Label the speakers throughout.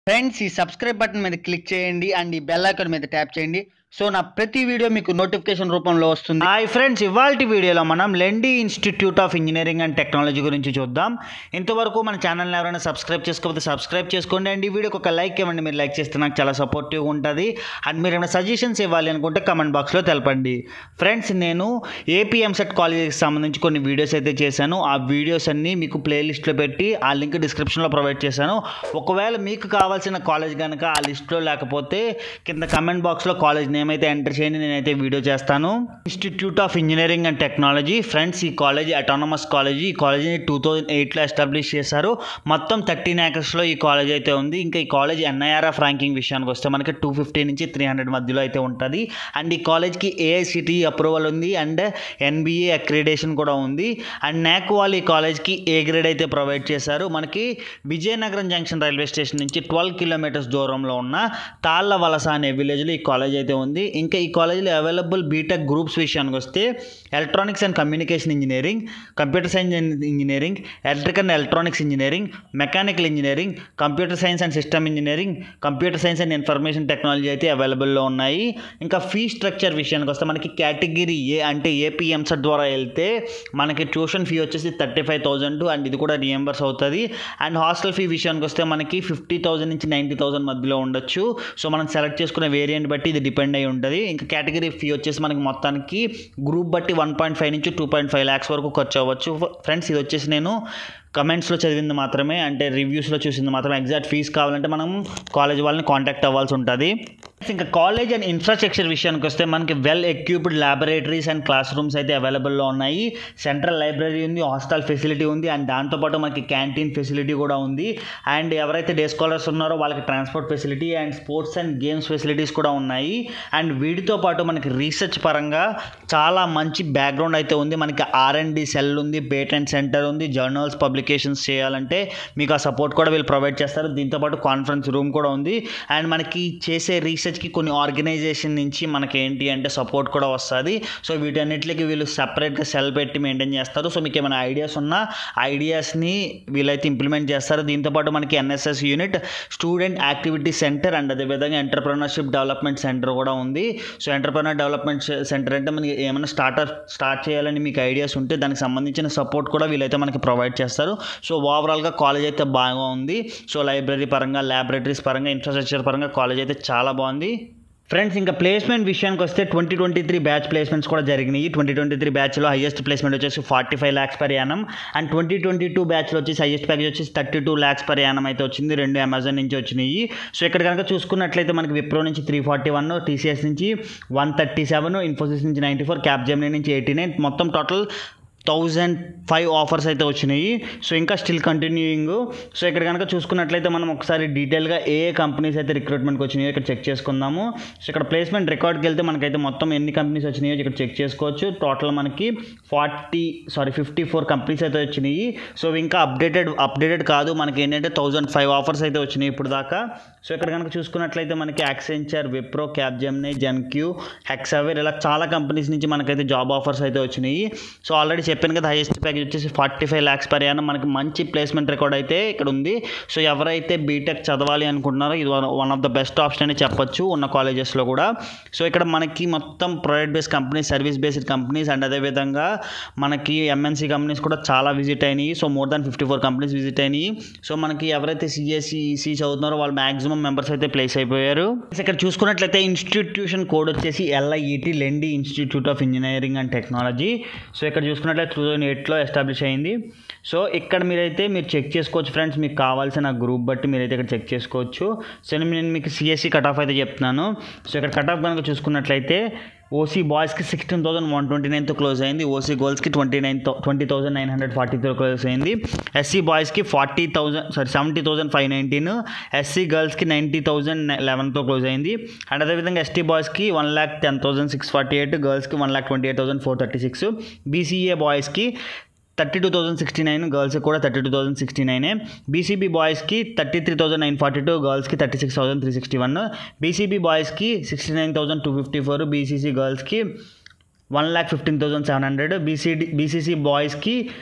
Speaker 1: friends ఈ subscribe button మీద click చేయండి అండ్ ఈ బెల్ ఐకాన్ మీద ట్యాప్ చేయండి సో నా ప్రతి వీడియో మీకు నోటిఫికేషన్ రూపంలో వస్తుంది హాయ్ ఫ్రెండ్స్ ఇవాళ వీడియోలో మనం లెండి institute of engineering and technology గురించి చూద్దాం ఇంతవరకు మన ఛానల్ని ఎవరైనా సబ్స్క్రైబ్ చేసుకోకపోతే సబ్స్క్రైబ్ చేసుకోండి అండ్ ఈ వీడియోకి ఒక లైక్ ఇవ్వండి మీరు లైక్ చేస్తే నాకు చాలా సపోర్టివ్ ఉంటుంది అండ్ మీరు ఏమైనా సజెషన్స్ ఇవ్వాలి అనుకుంటే కమెంట్ బాక్స్లో తెలపండి ఫ్రెండ్స్ నేను ఏపీ ఎంసెట్ కాలేజీకి సంబంధించి కొన్ని వీడియోస్ అయితే చేశాను ఆ వీడియోస్ అన్నీ మీకు ప్లేలిస్ట్లో పెట్టి ఆ లింక్ డిస్క్రిప్షన్లో ప్రొవైడ్ చేశాను ఒకవేళ మీకు కావాల్సిన కాలేజ్ కనుక ఆ లిస్ట్లో లేకపోతే కింద కమెంట్ బాక్స్లో కాలేజ్ నేమ్ అయితే ఎంటర్ చేయండి నేనైతే వీడియో చేస్తాను institute of engineering and technology friends ఈ కాలేజీ అటానమస్ కాలేజీ ఈ కాలేజీని టూ థౌజండ్ ఎయిట్లో ఎస్టాబ్లిష్ చేశారు మొత్తం థర్టీన్ ఏకర్స్లో ఈ కాలేజ్ అయితే ఉంది ఇంకా ఈ కాలేజ్ ఎన్ఐఆర్ఎఫ్ ర్యాంకింగ్ విషయానికి వస్తే మనకి టూ ఫిఫ్టీ నుంచి త్రీ హండ్రెడ్ మధ్యలో అయితే ఉంటుంది అండ్ ఈ కాలేజ్కి ఏఐసిటి అప్రూవల్ ఉంది అండ్ ఎన్బిఏ అక్రిడేషన్ కూడా ఉంది అండ్ నాక్ వాళ్ళు ఈ కాలేజ్కి ఏ గ్రేడ్ అయితే ప్రొవైడ్ చేశారు మనకి విజయనగరం జంక్షన్ రైల్వే స్టేషన్ నుంచి ట్వెల్వ్ కిలోమీటర్స్ దూరంలో ఉన్న తాళ్ళ వలస అనే విలేజ్లో ఈ కాలేజ్ అయితే ఉంది ఇంకా ఈ కాలేజీలో అవైలబుల్ బీటెక్ గ్రూప్స్ విషయానికి వస్తే electronics and communication engineering computer science engineering electrical and electronics engineering mechanical engineering computer science and system engineering computer science and information technology అయితే అవైలబుల్లో ఉన్నాయి ఇంకా ఫీ స్ట్రక్చర్ విషయానికి వస్తే మనకి కేటగిరీ ఏ అంటే ఏపీఎంసెట్ ద్వారా వెళ్తే మనకి ట్యూషన్ ఫీ వచ్చేసి థర్టీ ఫైవ్ థౌజండ్ అండ్ ఇది కూడా రియంబర్స్ అవుతుంది అండ్ హాస్టల్ ఫీ విషయానికి వస్తే మనకి ఫిఫ్టీ థౌసండ్ నుంచి నైంటీ థౌసండ్ మధ్యలో ఉండొచ్చు సో మనం సెలెక్ట్ చేసుకునే వేరియంట్ బట్టి ఇది డిపెండ్ అయి ఉంటుంది ఇంకా కేటగిరీ ఫీ వచ్చేసి మనకి మొత్తానికి గ్రూప్ బట్టి వన్ పాయింట్ ఫైవ్ నుంచి టూ పాయింట్ ఫైవ్ ల్యాక్స్ వరకు ఖర్చు అవ్వచ్చు ఫ్రెండ్స్ ఇది వచ్చేసి నేను కమెంట్స్లో చదివింది మాత్రమే అంటే రివ్యూస్లో చూసింది మాత్రమే ఎగ్జాక్ట్ ఫీజ్ కావాలంటే మనం కాలేజ్ వాళ్ళని కాంటాక్ట్ అవ్వాల్సి ఉంటుంది ఇంకా కాలేజ్ అండ్ ఇన్ఫ్రాస్ట్రక్చర్ విషయానికి వస్తే మనకి well equipped laboratories and classrooms అయితే అవైలబుల్లో ఉన్నాయి సెంట్రల్ లైబ్రరీ ఉంది హాస్టల్ ఫెసిలిటీ ఉంది అండ్ దాంతోపాటు మనకి క్యాంటీన్ ఫెసిలిటీ కూడా ఉంది అండ్ ఎవరైతే డే స్కాలర్స్ ఉన్నారో వాళ్ళకి transport facility and sports and games facilities కూడా ఉన్నాయి అండ్ వీటితో పాటు మనకి రీసెర్చ్ పరంగా చాలా మంచి బ్యాక్గ్రౌండ్ అయితే ఉంది మనకి ఆర్ అండ్ డి సెల్ ఉంది పేటెంట్ సెంటర్ ఉంది జర్నల్స్ పబ్లికేషన్స్ చేయాలంటే మీకు ఆ సపోర్ట్ కూడా వీళ్ళు ప్రొవైడ్ చేస్తారు దీంతోపాటు కాన్ఫరెన్స్ రూమ్ కూడా ఉంది అండ్ మనకి చేసే రీసెర్చ్కి కొన్ని ఆర్గనైజేషన్ నుంచి మనకి ఏంటి అంటే సపోర్ట్ కూడా వస్తుంది సో వీటన్నిటికి వీళ్ళు సపరేట్గా సెల్ పెట్టి మెయింటైన్ చేస్తారు సో మీకు ఏమైనా ఐడియాస్ ఉన్నా ఐడియాస్ని వీళ్ళైతే ఇంప్లిమెంట్ చేస్తారు దీంతోపాటు మనకి NSS unit student activity centre and అదేవిధంగా ఎంటర్ప్రినర్షిప్ డెవలప్మెంట్ సెంటర్ కూడా ఉంది సో ఎంటర్ప్రినర్ డెవలప్మెంట్ సెంటర్ అంటే మనకి ఏమైనా స్టార్టర్ స్టార్ట్ చేయాలని మీకు ఐడియాస్ ఉంటే దానికి సంబంధించిన సపోర్ట్ కూడా వీళ్ళైతే మనకి ప్రొవైడ్ చేస్తారు సో ఓవరాల్గా కాలేజ్ అయితే బాగా ఉంది సో లైబ్రరీ పరంగా ల్యాబొరేటరీస్ పరంగా ఇన్ఫ్రాస్ట్రక్చర్ పరంగా కాలేజ్ అయితే చాలా బాగుంది ఫ్రెండ్స్ ఇంకా ప్లేస్మెంట్ విషయానికి వస్తే twenty twenty three batch placements కూడా జరిగినాయి ట్వంటీ ట్వంటీ త్రీ బ్యాచ్లో హైయెస్ట్ ప్లేస్మెంట్ వచ్చేసి forty five lakhs per annum and twenty twenty two బ్యాచ్లో వచ్చేసి హైయెస్ట్ ప్యాకేజ్ వచ్చేసి thirty two lakhs per annum అయితే వచ్చింది రెండు అమెజాన్ నుంచి వచ్చినాయి సో ఇక్కడ కనుక చూసుకున్నట్లయితే మనకి విప్రో నుంచి త్రీ ఫార్టీ వన్ టీసీఎస్ నుంచి వన్ థర్టీ సెవెన్ ఇన్ఫోసిస్ నుంచి నైంటీ ఫోర్ క్యాప్ జెమినీ నుంచి ఎయిటీ నైన్ మొత్తం టోటల్ థౌజండ్ ఫైవ్ ఆఫర్స్ అయితే వచ్చినాయి సో ఇంకా స్టిల్ కంటిన్యూయింగ్ సో ఇక్కడ కనుక చూసుకున్నట్లయితే మనం ఒకసారి డీటెయిల్గా ఏ ఏ కంపెనీస్ అయితే రిక్రూట్మెంట్కి వచ్చినాయో ఇక్కడ చెక్ చేసుకుందాము సో ఇక్కడ ప్లేస్మెంట్ రికార్డ్కి వెళ్తే మనకైతే మొత్తం ఎన్ని కంపెనీస్ వచ్చినాయో ఇక్కడ చెక్ చేసుకోవచ్చు టోటల్ మనకి forty sorry fifty four companies అయితే వచ్చినాయి సో ఇంకా అప్డేటెడ్ అప్డేటెడ్ కాదు మనకి ఏంటంటే థౌజండ్ ఫైవ్ ఆఫర్స్ అయితే వచ్చినాయి ఇప్పుడు దాకా సో ఇక్కడ కనుక చూసుకున్నట్లయితే మనకి యాక్సెంచర్ విప్రో క్యాబ్ జెమ్నీ జెన్క్యూ హెక్సావేర్ ఇలా చాలా కంపెనీస్ నుంచి మనకైతే జాబ్ ఆఫర్స్ అయితే వచ్చినాయి సో ఆల్రెడీ చెప్పాను కదా హైయెస్ట్ ప్యాకేజ్ వచ్చేసి forty five lakhs per annum మనకి మంచి ప్లేస్మెంట్ రికార్డ్ అయితే ఇక్కడ ఉంది సో ఎవరైతే బీటెక్ చదవాలి అనుకుంటున్నారో ఇది one of the best option అని చెప్పొచ్చు ఉన్న కాలేజెస్లో కూడా సో ఇక్కడ మనకి మొత్తం product based companies service based companies and అదేవిధంగా మనకి ఎంఎన్సీ కంపెనీస్ కూడా చాలా విజిట్ అయినాయి so more than fifty four companies visit అయినాయి సో మనకి ఎవరైతే సిఎస్సి ఈసీ చదువుతున్నారో వాళ్ళు మాక్సిమం మెంబర్స్ అయితే ప్లేస్ అయిపోయారు ఇక్కడ చూసుకున్నట్లయితే ఇన్స్టిట్యూషన్ కోడ్ వచ్చేసి ఎల్ఐఈటి లెండి institute of engineering and technology so ఇక్కడ చూసుకున్నట్లయితే టూ థౌజండ్ ఎయిట్లో ఎస్టాబ్లిష్ అయింది సో ఇక్కడ మీరైతే మీరు చెక్ చేసుకోవచ్చు ఫ్రెండ్స్ మీకు కావాల్సిన గ్రూప్ బట్టి మీరైతే ఇక్కడ చెక్ చేసుకోవచ్చు సో నేను మీకు సిఎస్సి కట్ ఆఫ్ అయితే చెప్తున్నాను సో ఇక్కడ కట్ ఆఫ్ కనుక చూసుకున్నట్లయితే ఓసీ బాయ్స్కి సిక్స్టీన్ థౌసండ్ వన్ ట్వంటీ నైన్తో క్లోజ్ అయింది ఓసీ గర్ల్స్కి twenty nine twenty thousand nine hundred ఫార్టీతో క్లోజ్ అయింది ఎస్సీ బాయ్స్కి forty thousand sorry seventy thousand five nineteen SC గర్ల్స్కి నైంటీ థౌసండ్ లెవెన్తో క్లోజ్ అయింది అండ్ అదేవిధంగా ఎస్టీ బాయ్స్కి one lakh ten thousand six forty eight గర్ల్స్కి one lakh twenty eight thousand four thirty six BCA బాయ్స్కి thirty two thousand sixty nine గర్ల్స్కి కూడా thirty two thousand sixty నైనే బీసీబీ బాయ్స్కి thirty three thousand nine forty two గర్ల్స్కి thirty six thousand three sixty one BCB బాయ్స్కి sixty nine thousand two fifty four BCC గర్ల్స్కి one lakh fifteen thousand seven hundred BCD BCC బాయ్స్కి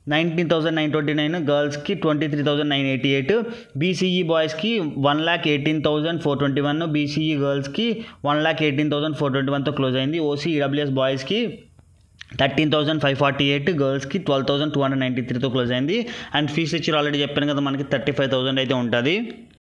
Speaker 1: nineteen thousand nine twenty nine గర్ల్స్కి twenty three thousand nine eighty eight BCE బాయ్స్కి one lakh eighteen thousand four twenty one BCE గర్ల్స్కి one lakh eighteen thousand four twenty వన్తో close అయింది OC EWS బాయ్స్కి thirteen thousand five forty eight గర్ల్స్కి twelve thousand two hundred ninety త్రీతో close అయింది and fee structure already చెప్పాను కదా మనకి థర్టీ ఫైవ్ థౌసండ్ అయితే ఉంటుంది